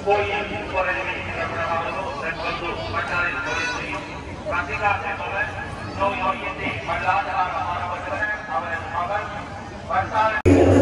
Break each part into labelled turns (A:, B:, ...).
A: ಕೋಯಿಲ್ ಕೊರಲಿ ಅವರು ಬೆಂಬಲು ಬಳ್ಳಾರಿ ಕೊರಲಿ ಪ್ರತಿಕಾಶ ನೋವು ಯೋಗ್ಯತೆ ಬಳ್ಳಾದರಾಗ ಮಾನವರ ಅವರ ಮಗನ್ ಬರ್ತಾರೆ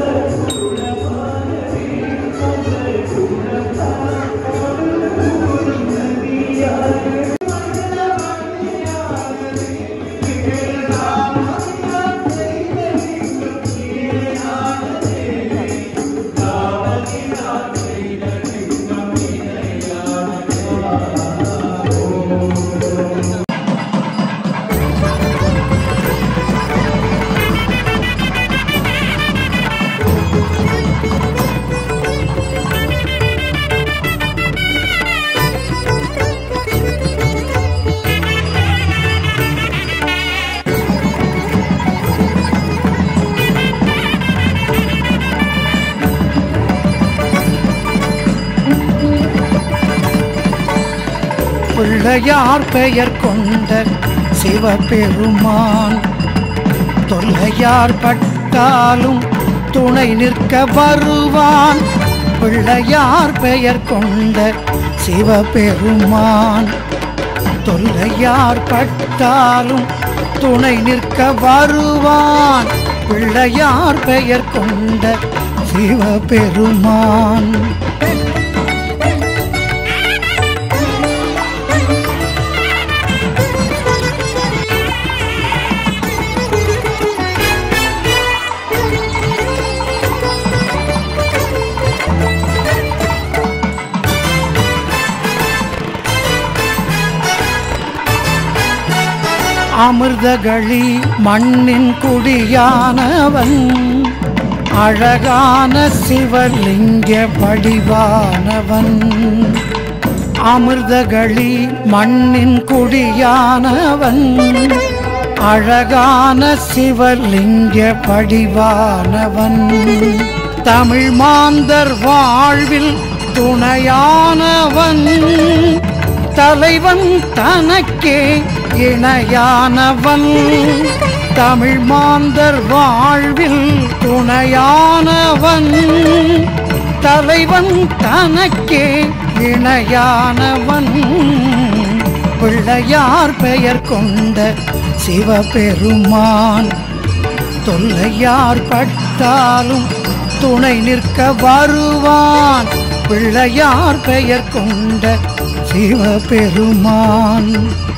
B: பிள்ளையார் பெயர் கொண்ட சிவபெருமான் தொல்லையார் பட்டாலும் துணை நிற்க வருவான் பிள்ளையார் பெயர் கொண்ட சிவபெருமான் தொல்லையார் பட்டாலும் துணை நிற்க வருவான் பிள்ளையார் பெயர் கொண்ட சிவபெருமான் அமிர்தகளி மண்ணின் குடியானவன் அழகான சிவலிங்க வடிவானவன் அமிர்தகளி மண்ணின் குடியானவன் அழகான சிவலிங்க வடிவானவன் தமிழ் மாந்தர் வாழ்வில் துணையானவன் தலைவன் தனக்கே இணையானவன் தமிழ் மாந்தர் வாழ்வில் துணையானவன் தலைவன் தனக்கே இணையானவன் பிள்ளையார் பெயர் கொண்ட சிவபெருமான் தொல்லையார் பட்டாலும் துணை நிற்க வருவான் பிள்ளையார் பெயர் கொண்ட சிவபெருமான்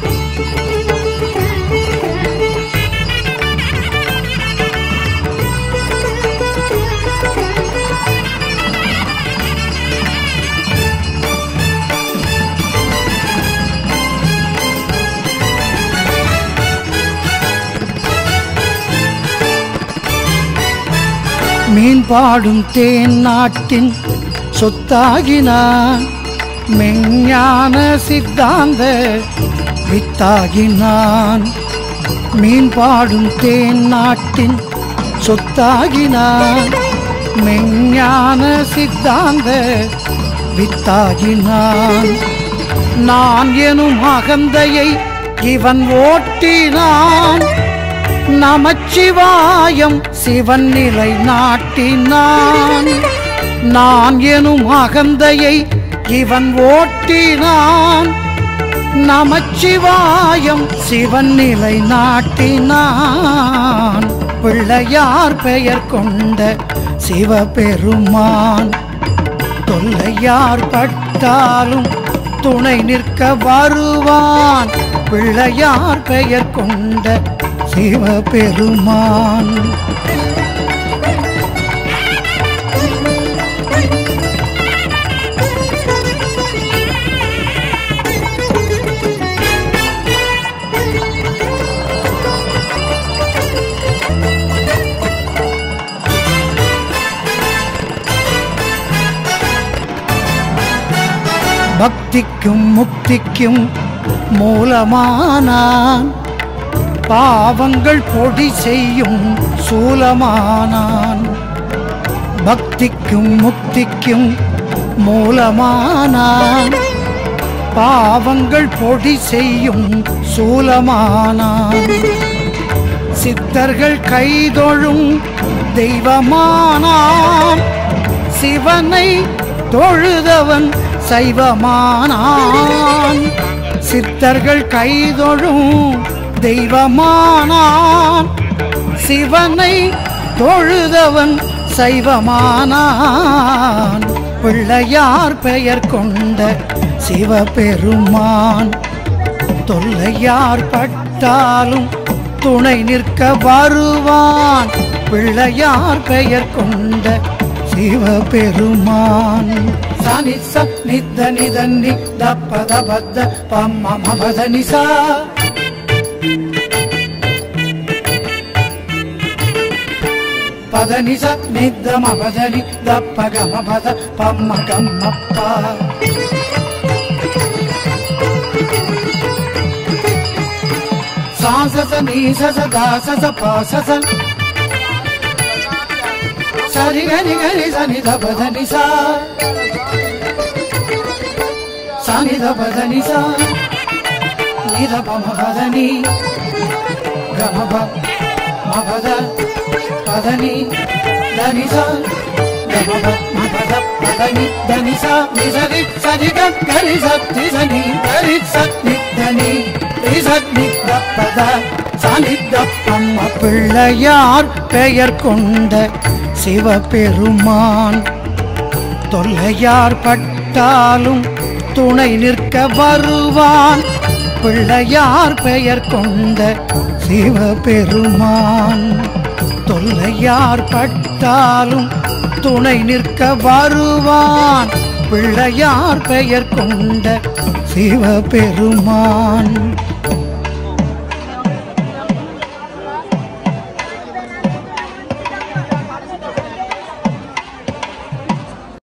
B: மீன் பாடும் தேன் நாட்டின் சொத்தாகினான் மெஞ்ஞான சித்தாந்த வித்தாகினான் மீன் பாடும் தேன் நாட்டின் சொத்தாகினான் மெஞ்ஞான சித்தாந்த வித்தாகினான் நான் எனும் அகந்தையை இவன் ஓட்டினான் நமச்சிவாயம் சிவன் நிலை நாட்டினான் நான் எனும் அகந்தையை இவன் ஓட்டினான் நமச்சிவாயம் சிவன் நிலை நாட்டினான் பிள்ளையார் பெயர் கொண்ட சிவபெருமான் தொல்லையார் பட்டாலும் துணை நிற்க வருவான் பிள்ளையார் பெயர் கொண்ட சிவபெருமான் பக்திக்கும் முக்திக்கும் மூலமானான் பாவங்கள் பொடி செய்யும் சூலமானான் பக்திக்கும் முக்திக்கும் மூலமானான் பாவங்கள் பொடி செய்யும் சூலமானான் சித்தர்கள் கைதொழும் தெய்வமானான் சிவனை தொழுதவன் சைவமானான் சித்தர்கள் கைதொழும் தெய்வமானான் சிவனை தொழுதவன் சைவமானான் பிள்ளையார் பெயர் கொண்ட சிவபெருமான் தொல்லையார் பட்டாலும் துணை நிற்க வருவான் பிள்ளையார் பெயர் கொண்ட சிவபெருமான் சனி நித்த நிதன்னி தப்பத பத்த பம்ம மபத நிசா பத நிச நித்த மபதனி தப்ப கம பத பம்ம கம்மப்பா சாசச நீசச தாசச பாசச சரி கரி கரி சனி தபத நிசா சனி தபத நிசா நித பம பதனி கம ப மபத பதனி தனிசா கம ப மபத பதனி தனிசா நிசரி சரி கரி சத்தி சனி கரி சத்தி தனி பத சாலித்தப்பம்ம பிள்ளையார் பெயர் கொண்ட சிவபெருமான் தொல்லையார் பட்டாலும் துணை நிற்க வருவான் பிள்ளையார் பெயர் கொண்ட சிவபெருமான் தொல்லையார் பட்டாலும் துணை நிற்க வருவான் பிள்ளையார் பெயர் கொண்ட சிவபெருமான்